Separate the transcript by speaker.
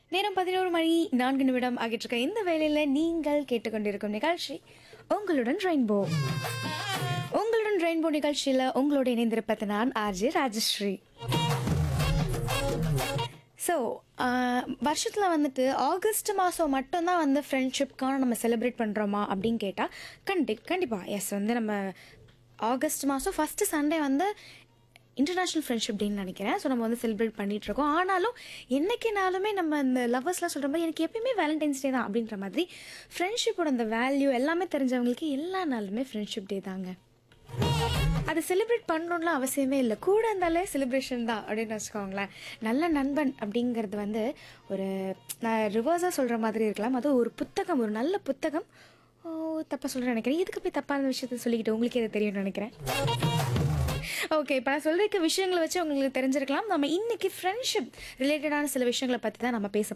Speaker 1: நேரம் பதினோரு மணி நான்கு நிமிடம் ஆகிட்டு இருக்க இந்த வேளையில நீங்கள் கேட்டுக்கொண்டிருக்கும் நிகழ்ச்சி உங்களுடன் ரெயின்போ உங்களுடன் ரெயின்போ நிகழ்ச்சியில உங்களோட இணைந்திருப்பது நான் ஆர்ஜே ராஜஸ்ரீ ஸோ வருஷத்தில் வந்துட்டு ஆகஸ்ட் மாதம் மட்டும்தான் வந்து ஃப்ரெண்ட்ஷிப்க்கான நம்ம செலிப்ரேட் பண்ணுறோமா அப்படின்னு கேட்டால் கண்டி கண்டிப்பாக எஸ் வந்து நம்ம ஆகஸ்ட் மாதம் ஃபஸ்ட்டு சண்டே வந்து இன்டர்நேஷ்னல் ஃப்ரெண்ட்ஷிப் டேன்னு நினைக்கிறேன் ஸோ நம்ம வந்து செலிப்ரேட் பண்ணிட்டு இருக்கோம் ஆனாலும் என்னைக்குனாலுமே நம்ம இந்த லவ்வர்ஸ்லாம் சொல்கிற மாதிரி எனக்கு எப்பயுமே வேலண்டைன்ஸ் டே தான் அப்படின்ற மாதிரி ஃப்ரெண்ட்ஷிப்போட அந்த வேல்யூ எல்லாமே தெரிஞ்சவங்களுக்கு எல்லா நாளுமே ஃப்ரெண்ட்ஷிப் டே தாங்க அது செலிப்ரேட் பண்ணணும்லாம் அவசியமே இல்லை கூட இருந்தாலே செலிப்ரேஷன் தான் அப்படின்னு வச்சுக்கோங்களேன் நல்ல நண்பன் அப்படிங்கிறது வந்து ஒரு நான் ரிவர்ஸாக சொல்கிற மாதிரி இருக்கலாம் அது ஒரு புத்தகம் ஒரு நல்ல புத்தகம் ஓ தப்பாக சொல்கிறேன் நினைக்கிறேன் இதுக்கு போய் தப்பான விஷயத்த சொல்லிக்கிட்டு உங்களுக்கு எது தெரியும்னு நினைக்கிறேன் ஓகே இப்போ நான் சொல்லிருக்க விஷயங்களை வச்சு உங்களுக்கு தெரிஞ்சிருக்கலாம் நம்ம இன்னைக்கு ஃப்ரெண்ட்ஷிப் ரிலேட்டடான சில விஷயங்களை பற்றி தான் நம்ம பேச